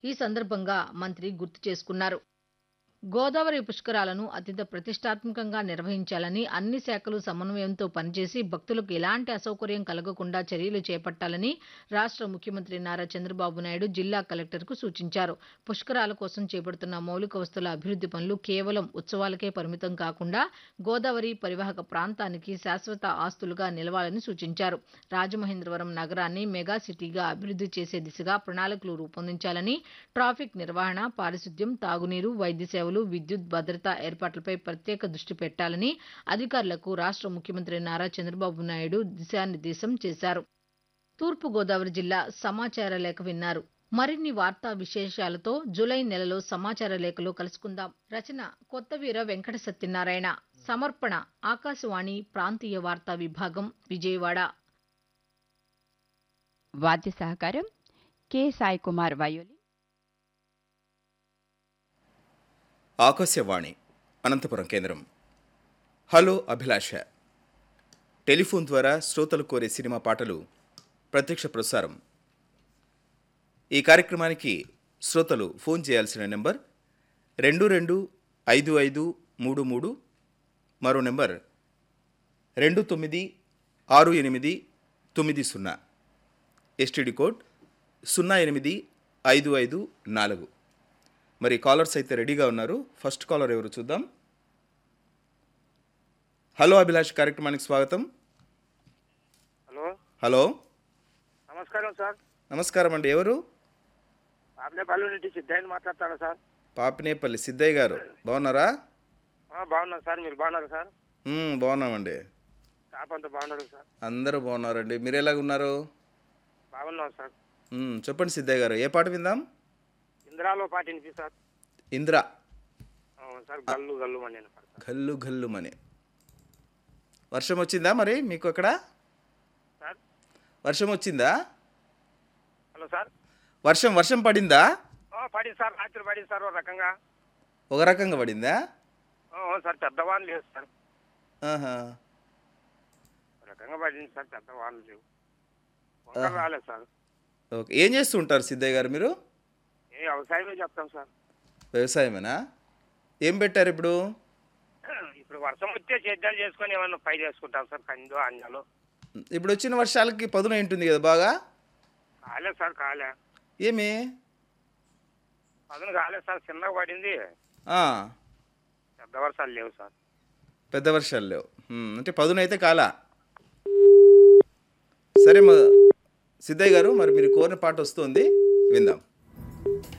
ఈ సందర్భంగా మంత్రి గుర్తు చేసుకున్నారు గోదావరి పుష్కరాలను అత్యంత ప్రతిష్టాత్మకంగా నిర్వహించాలని అన్ని శాఖలు సమన్వయంతో పనిచేసి భక్తులకు ఎలాంటి అసౌకర్యం కలగకుండా చర్యలు చేపట్టాలని రాష్ట్ర ముఖ్యమంత్రి నారా చంద్రబాబు నాయుడు జిల్లా కలెక్టర్కు సూచించారు పుష్కరాల కోసం చేపడుతున్న మౌలిక వస్తువుల అభివృద్ధి పనులు కేవలం ఉత్సవాలకే పరిమితం కాకుండా గోదావరి పరివాహక ప్రాంతానికి శాశ్వత ఆస్తులుగా నిలవాలని సూచించారు రాజమహేంద్రవరం నగరాన్ని మెగా సిటీగా అభివృద్ధి చేసే దిశగా ప్రణాళికలు రూపొందించాలని ట్రాఫిక్ నిర్వహణ పారిశుద్ధ్యం తాగునీరు వైద్య సేవలు విద్యుత్ భద్రతా ఏర్పాట్లపై ప్రత్యేక దృష్టి పెట్టాలని అధికారులకు రాష్ట్ర ముఖ్యమంత్రి నారా చంద్రబాబు నాయుడు దిశానిర్దేశం చేశారు తూర్పుగోదావరి జిల్లా సమాచార లేఖ విన్నారు మరిన్ని వార్తా విశేషాలతో జూలై నెలలో సమాచార లేఖలో కలుసుకుందాం రచన కొత్తవీర వెంకట సత్యనారాయణ సమర్పణ ఆకాశవాణి ప్రాంతీయ వార్తా విభాగం విజయవాడ వాద్య సహకారం కె సాయి కుమార్ వయోలి ఆకాశవాణి అనంతపురం కేంద్రం హలో అభిలాష టెలిఫోన్ ద్వారా శ్రోతలు కోరే సినిమా పాటలు ప్రత్యక్ష ప్రసారం ఈ కార్యక్రమానికి శ్రోతలు ఫోన్ చేయాల్సిన నెంబర్ రెండు రెండు ఐదు ఐదు మూడు మూడు మరో నెంబర్ రెండు తొమ్మిది ఆరు ఎనిమిది తొమ్మిది సున్నా ఎస్టీడీ కోడ్ సున్నా ఎనిమిది ఐదు ఐదు నాలుగు మరి కాలర్స్ అయితే రెడీగా ఉన్నారు ఫస్ట్ కాలర్ ఎవరు చూద్దాం హలో అభిలాష్ కార్యక్రమానికి స్వాగతం హలో హలో నమస్కారం సార్ నమస్కారం అండి ఎవరు ఆపనేపల్లి నుండి సిద్ధాయిని మాట్లాడతాను సార్ పాపినేపల్లి సిద్ధయ్య గారు బాగున్నారా ఆ, బాగున్నాను సార్ మీరు బాగున్నారు సార్ మ్మ్, బాగున్నామండి షాప్ అంతా బాగున్నారు సార్ అందరూ బాగున్నారండి మీరు ఎలాగ ఉన్నారు బాగున్నాం సార్ మ్మ్, చెప్పండి సిద్ధయ్య గారు ఏ పాట విందాం ఇందిరాలో పాట వినిపి సార్ ఇంద్ర అవును సార్ గల్లు గల్లు అని నేను పాడతాను గల్లు గల్లు మని వర్షం వచ్చిందా మరి మీకు అక్కడ సార్ వర్షం వచ్చిందా హలో సార్ వర్షం వర్షం పడిందా ఆ, పడింది సార్ రాత్రి పడింది సార్ ఒక రకంగా ఒక రకంగా పడిందా ఆ, అవును సార్ పెద్దవాళ్ళు లేవు సార్ ఆహా ఒక రకంగా పడింది సార్ పెద్దవాళ్ళు లేవు ఒకరు రాలేదు సార్ ఓకే ఏం చేస్తూ ఉంటారు సిద్ధయ్య గారు మీరు ఏ వ్యవసాయమే చెప్తాం సార్ వ్యవసాయమేనా ఏం పెట్టారు ఇప్పుడు ఇప్పుడు వర్షం వస్తే సేద్యాలు చేసుకొని ఏమన్నా పై చేసుకుంటాం సార్ కందు అంజాలు ఇప్పుడు వచ్చిన వర్షాలకి పదును ఉంటుంది కదా బాగా కాలే సార్ కాలే ఏమి పదును కాలేదు సార్ చిన్నగా పడింది ఆ, పెద్ద వర్షాలు లేవు సార్ పెద్ద వర్షాలు లేవు ఉమ్, అంటే పదును అయితే కాలా సరే మా సిద్ధయ్య గారు మరి మీరు కోరిన పాట వస్తుంది విందాం